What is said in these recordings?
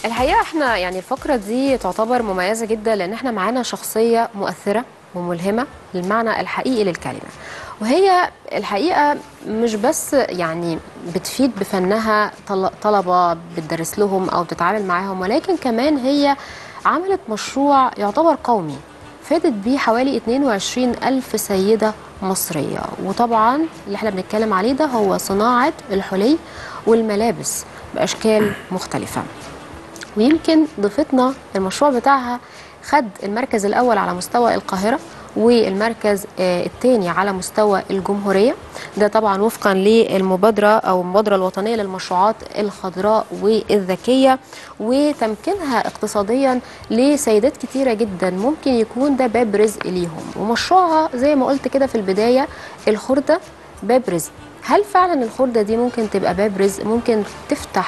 الحقيقه احنا يعني الفقره دي تعتبر مميزه جدا لان احنا معانا شخصيه مؤثره وملهمه بالمعنى الحقيقي للكلمه وهي الحقيقه مش بس يعني بتفيد بفنها طل- طلبه بتدرس لهم او بتتعامل معاهم ولكن كمان هي عملت مشروع يعتبر قومي فادت بيه حوالي 22 ألف سيدة مصرية وطبعا اللي احنا بنتكلم عليه ده هو صناعة الحلي والملابس بأشكال مختلفة ويمكن ضيفتنا المشروع بتاعها خد المركز الأول على مستوى القاهرة والمركز الثاني على مستوى الجمهورية ده طبعا وفقا للمبادرة أو المبادرة الوطنية للمشروعات الخضراء والذكية وتمكينها اقتصاديا لسيدات كتيرة جدا ممكن يكون ده باب رزق ليهم ومشروعها زي ما قلت كده في البداية الخردة باب رزق هل فعلا الخردة دي ممكن تبقى باب رزق ممكن تفتح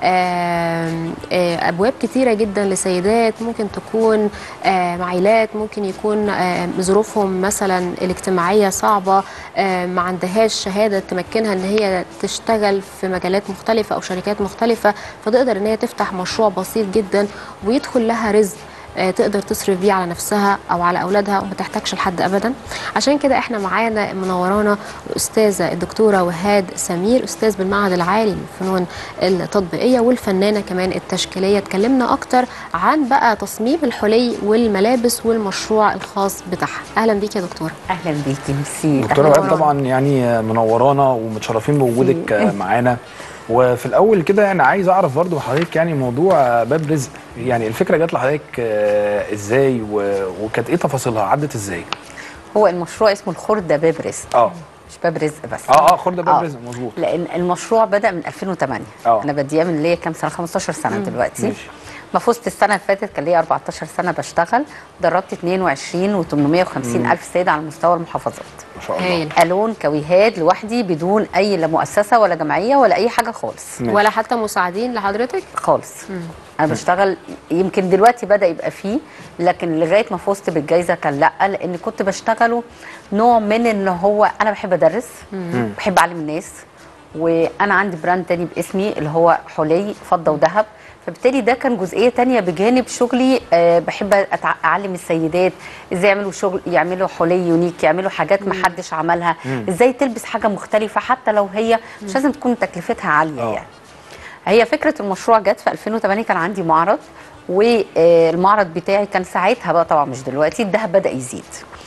آم، آه، ابواب كتيره جدا لسيدات ممكن تكون آه، عائلات ممكن يكون آه، ظروفهم مثلا الاجتماعيه صعبه آه، ما عندهاش شهاده تمكنها ان هي تشتغل في مجالات مختلفه او شركات مختلفه فتقدر ان هي تفتح مشروع بسيط جدا ويدخل لها رزق آه، تقدر تصرف بيه على نفسها او على اولادها وما تحتاجش لحد ابدا عشان كده احنا معانا منورانا الاستاذه الدكتوره وهاد سمير استاذ بالمعهد العالي للفنون التطبيقيه والفنانه كمان التشكيليه اتكلمنا اكتر عن بقى تصميم الحلي والملابس والمشروع الخاص بتاعها اهلا بيك يا دكتوره اهلا بيكي ميرسي دكتوره أهلاً وهاب طبعا يعني منورانا ومتشرفين بوجودك معانا وفي الاول كده يعني عايز اعرف برضو حضرتك يعني موضوع باب رزق يعني الفكره جت لحضرتك آه، ازاي و- وكانت ايه تفاصيلها عدت ازاي هو المشروع اسمه الخردة باب رزق اه مش باب رزق بس اه اه خردة باب آه. رزق مظبوط لان المشروع بدا من 2008 آه. انا بديه من ليا كام سنه 15 سنه دلوقتي ماشي. ما فزت السنه اللي فاتت كان ليا 14 سنه بشتغل دربت 22 و850 الف سيده على مستوى المحافظات ما شاء الله هايل الون كويهات لوحدي بدون اي لا مؤسسه ولا جمعيه ولا اي حاجه خالص ماشي. ولا حتى مساعدين لحضرتك خالص انا بشتغل يمكن دلوقتي بدا يبقى فيه لكن لغايه ما فزت بالجائزه كان لا لان كنت بشتغله نوع من ان هو انا بحب ادرس بحب اعلم الناس وانا عندي براند تاني باسمي اللي هو حلي فضه وذهب فبالتالي ده كان جزئيه تانية بجانب شغلي أه بحب أتع- اعلم السيدات ازاي يعملوا شغل يعملوا حلي يونيك يعملوا حاجات ما حدش عملها ازاي تلبس حاجه مختلفه حتى لو هي مش لازم تكون تكلفتها عاليه آه. يعني هي فكره المشروع جت في 2008 كان عندي معرض والمعرض بتاعي كان ساعتها بقى طبعا مش دلوقتي الذهب بدا يزيد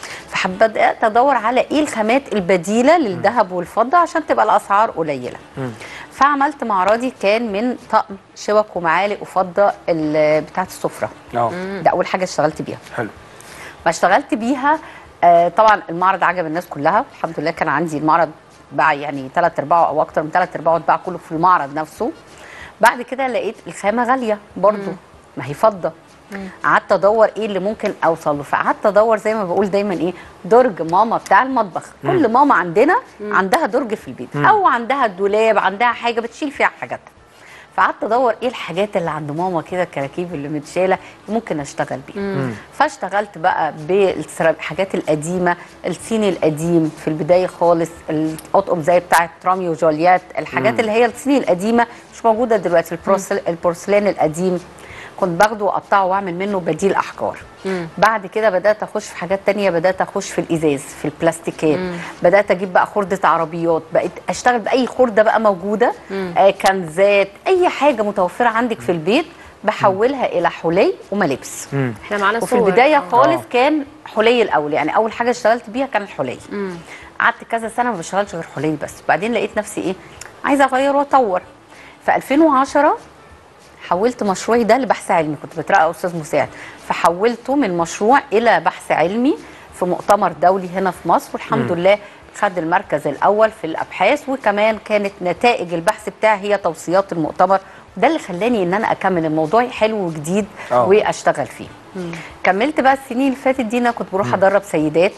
فبدات ادور على ايه الخامات البديله للذهب والفضه عشان تبقى الاسعار قليله فعملت معرضي كان من طقم شوك ومعالق وفضه ال- بتاعه السفره اه ده اول حاجه اشتغلت بيها حلو ما اشتغلت بيها آه طبعا المعرض عجب الناس كلها الحمد لله كان عندي المعرض باع يعني ثلاث ارباعه او اكتر من ثلاث ارباعه اتباع كله في المعرض نفسه بعد كده لقيت الخامه غاليه برضو ما هي فضه قعدت ادور ايه اللي ممكن اوصل له فقعدت ادور زي ما بقول دايما ايه درج ماما بتاع المطبخ كل ماما عندنا عندها درج في البيت او عندها دولاب عندها حاجه بتشيل فيها حاجاتها فقعدت ادور ايه الحاجات اللي عند ماما كده الكراكيب اللي متشاله ممكن اشتغل بيها فاشتغلت بقى بالحاجات القديمه الصيني القديم في البدايه خالص الاطقم زي بتاعه رامي وجوليات الحاجات اللي هي الصيني القديمه مش موجوده دلوقتي البروسل البورسلان القديم كنت باخده واقطعه واعمل منه بديل احجار بعد كده بدات اخش في حاجات تانية بدات اخش في الازاز في البلاستيكات بدات اجيب بقى خرده عربيات بقيت اشتغل باي خرده بقى موجوده آه كنزات اي حاجه متوفره عندك في البيت بحولها الى حلي وملابس احنا معانا وفي صور. البدايه خالص آه. كان حلي الاول يعني اول حاجه اشتغلت بيها كان الحلي قعدت كذا سنه ما بشتغلش غير حلي بس بعدين لقيت نفسي ايه عايزه اغير واطور في 2010 حولت مشروعي ده لبحث علمي كنت بترقى استاذ مساعد فحولته من مشروع الى بحث علمي في مؤتمر دولي هنا في مصر والحمد لله خد المركز الاول في الابحاث وكمان كانت نتائج البحث بتاعي هي توصيات المؤتمر ده اللي خلاني ان انا اكمل الموضوع حلو وجديد آه. واشتغل فيه كملت بقى السنين اللي فاتت دي انا كنت بروح ادرب سيدات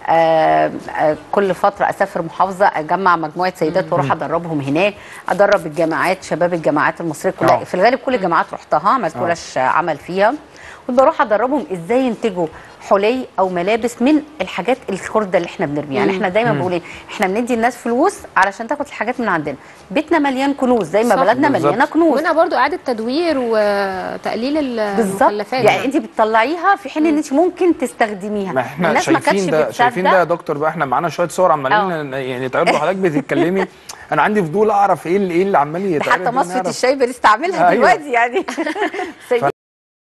آه آه كل فتره اسافر محافظه اجمع مجموعه سيدات واروح ادربهم هناك ادرب الجامعات شباب الجامعات المصريه كلها آه. في الغالب كل الجامعات رحتها عملت ورش عمل فيها كنت بروح ادربهم ازاي ينتجوا حلي او ملابس من الحاجات الخرده اللي احنا بنرميها يعني احنا دايما بنقول ايه احنا بندي الناس فلوس علشان تاخد الحاجات من عندنا بيتنا مليان كنوز زي ما صح. بلدنا بالظبط. مليانه كنوز ومنها برضو اعاده تدوير وتقليل بالظبط المخلفات يعني انت بتطلعيها في حين ان انت ممكن تستخدميها ما احنا الناس ما كانتش شايفين ده شايفين ده يا بتصدق دكتور بقى احنا معانا شويه صور عمالين يعني تعرضوا حضرتك بتتكلمي انا عندي فضول اعرف ايه اللي ايه اللي عمال ده يتعرض حتى ده مصفة نعرف. الشاي بنستعملها أيوة. دلوقتي يعني فانا